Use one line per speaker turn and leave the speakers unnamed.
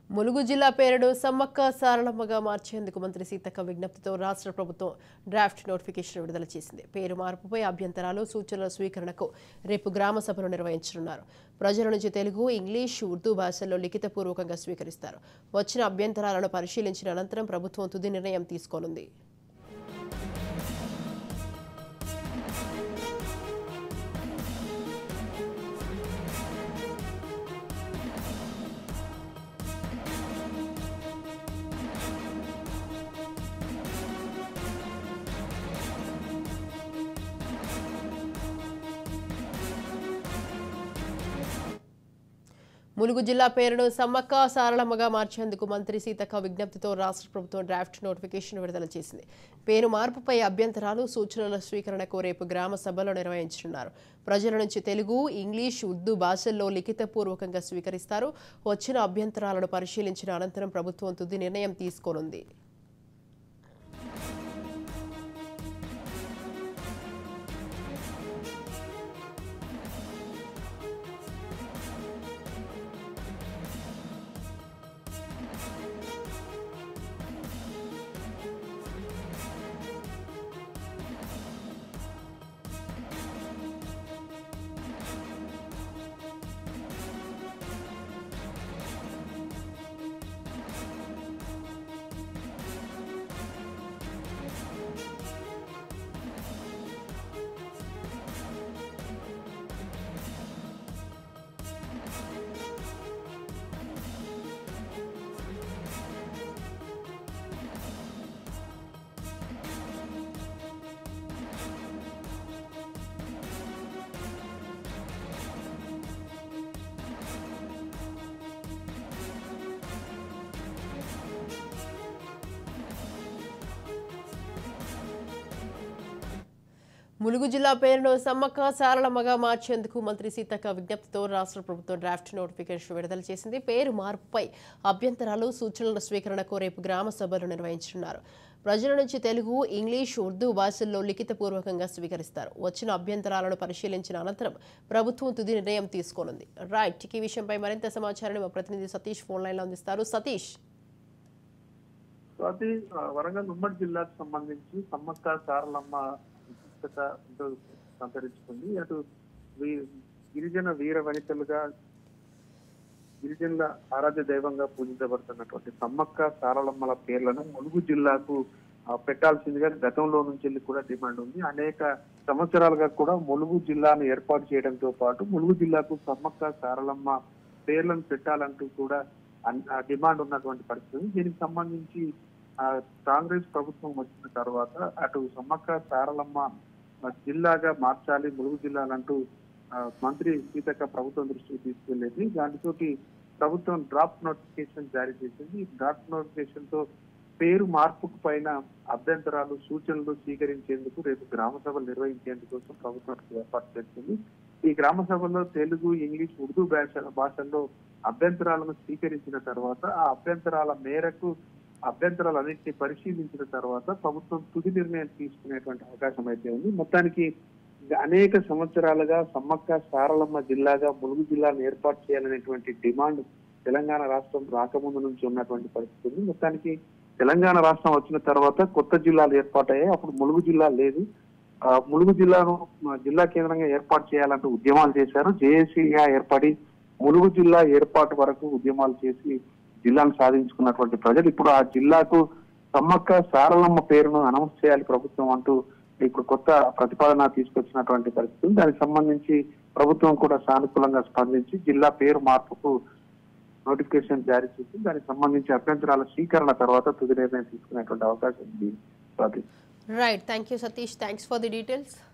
ములుగు జిల్లా పేరును సమ్మక్క సారళమ్మగా మార్చేందుకు మంత్రి సీతక్క విజ్ఞప్తితో రాష్ట్ర ప్రభుత్వం డ్రాఫ్ట్ నోటిఫికేషన్ విడుదల చేసింది పేరు మార్పుపై అభ్యంతరాలు సూచనల స్వీకరణకు రేపు గ్రామ సభలు నిర్వహించనున్నారు ప్రజల నుంచి తెలుగు ఇంగ్లీష్ ఉర్దూ భాషల్లో లిఖితపూర్వకంగా స్వీకరిస్తారు వచ్చిన అభ్యంతరాలను పరిశీలించిన అనంతరం ప్రభుత్వం తుది నిర్ణయం తీసుకోనుంది ములుగు జిల్లా పేరును సమ్మక్క సారళమ్మగా మార్చేందుకు మంత్రి సీతక్క విజ్ఞప్తితో రాష్ట్ర ప్రభుత్వం డ్రాఫ్ట్ నోటిఫికేషన్ విడుదల చేసింది పేరు మార్పుపై అభ్యంతరాలు సూచనల స్వీకరణకు రేపు గ్రామ సభలో నిర్వహించనున్నారు ప్రజల నుంచి తెలుగు ఇంగ్లీష్ ఉర్దూ భాషల్లో లిఖితపూర్వకంగా స్వీకరిస్తారు వచ్చిన అభ్యంతరాలను పరిశీలించిన అనంతరం ప్రభుత్వం తుది నిర్ణయం తీసుకోనుంది ములుగు జిల్లా పేరును సమ్మక్క సారళమ్మగా మార్చేందుకు మంత్రి సీతక్క విజ్ఞప్తితో రాష్ట్ర ప్రభుత్వం డ్రాఫ్ట్ నోటిఫికేషన్ విడుదల చేసింది పేరు మార్పుపై అభ్యంతరాలు సూచనల స్వీకరణకు రేపు గ్రామ సభలు నిర్వహించనున్నారు ప్రజల నుంచి తెలుగు ఇంగ్లీష్ ఉర్దూ భాషల్లో లిఖితపూర్వకంగా స్వీకరిస్తారు వచ్చిన అభ్యంతరాలను పరిశీలించిన అనంతరం ప్రభుత్వం తుది నిర్ణయం తీసుకోనుంది రైట్ ఈ విషయంపై మరింత సమాచారాన్ని మా ప్రతినిధి సతీష్ ఫోన్ లైన్లో అందిస్తారు సతీష్
స్వాతి ఆ, వరంగల్ ఉమ్మడి జిల్లాకు సంబంధించి సమ్మక్క సారలమ్మ విశిష్టత ఎంతో సంతరించుకుంది అటు వీ- గిరిజన వీర వనితలుగా గిరిజనుల ఆరాధ్య దైవంగా పూజించబడుతున్నటువంటి సమ్మక్క సారలమ్మల పేర్లను ములుగు జిల్లాకు ఆ, పెట్టాల్సిందిగా గతంలో నుంచి వెళ్ళి కూడా డిమాండ్ ఉంది అనేక సంవత్సరాలుగా కూడా ములుగు జిల్లాను ఏర్పాటు చేయడంతో పాటు ములుగు జిల్లాకు సమ్మక్క సారలమ్మ పేర్లను పెట్టాలంటూ కూడా అన్- ఆ డిమాండ్ ఉన్నటువంటి పరిస్థితి ఉంది. దీనికి సంబంధించి ఆ, కాంగ్రెస్ ప్రభుత్వం వచ్చిన తర్వాత అటు సమ్మక్క సారలమ్మ ఆ, జిల్లాగా మార్చాలి ములుగు జిల్లాలంటూ ఆ, మంత్రి సీతక్క ప్రభుత్వం దృష్టికి తీసుకెళ్లేది దానితోటి ప్రభుత్వం డ్రాఫ్ట్ నోటిఫికేషన్ జారీ చేసింది ఈ డ్రాఫ్ట్ నోటిఫికేషన్ తో పేరు మార్పుకు పైన అభ్యంతరాలు సూచనలు స్వీకరించేందుకు రేపు గ్రామ సభలు నిర్వహించేందుకు కోసం ప్రభుత్వం ఏర్పాటు చేస్తుంది ఈ గ్రామ సభలో తెలుగు ఇంగ్లీష్ ఉర్దూ భాష భాషల్లో అభ్యంతరాలను స్వీకరించిన తర్వాత ఆ అభ్యంతరాల మేరకు అభ్యంతరాలన్నింటినీ పరిశీలించిన తర్వాత ప్రభుత్వం తుది నిర్ణయం తీసుకునేటువంటి అవకాశం అయితే ఉంది మొత్తానికి అనేక సంవత్సరాలుగా సమ్మక్క సారలమ్మ జిల్లాగా ములుగు జిల్లాను ఏర్పాటు చేయాలనేటువంటి డిమాండ్ తెలంగాణ రాష్ట్రం రాకముందు నుంచి ఉన్నటువంటి పరిస్థితి ఉంది మొత్తానికి తెలంగాణ రాష్ట్రం వచ్చిన తర్వాత కొత్త జిల్లాలు ఏర్పాటయ్యాయి అప్పుడు ములుగు జిల్లా లేదు ఆ, ములుగు జిల్లాను ఆ, జిల్లా కేంద్రంగా ఏర్పాటు చేయాలంటూ ఉద్యమాలు చేశారు జేఏసీగా ఏర్పడి ములుగు జిల్లా ఏర్పాటు వరకు ఉద్యమాలు చేసి జిల్లాను సాధించుకున్నటువంటి ప్రజలు ఇప్పుడు ఆ జిల్లాకు సమ్మక్క సారలమ్మ పేరును అనౌన్స్ చేయాలి ప్రభుత్వం అంటూ ఇప్పుడు కొత్త ప్రతిపాదన తీసుకొచ్చినటువంటి పరిస్థితి ఉంది. దానికి సంబంధించి ప్రభుత్వం కూడా సానుకూలంగా స్పందించి జిల్లా పేరు మార్పుకు నోటిఫికేషన్ జారీ చేసి దానికి సంబంధించి అభ్యంతరాల స్వీకరణ తర్వాత తుది నిర్ణయం తీసుకునేటువంటి అవకాశం ఉంది Swathi.
Right thank you Satish thanks for the details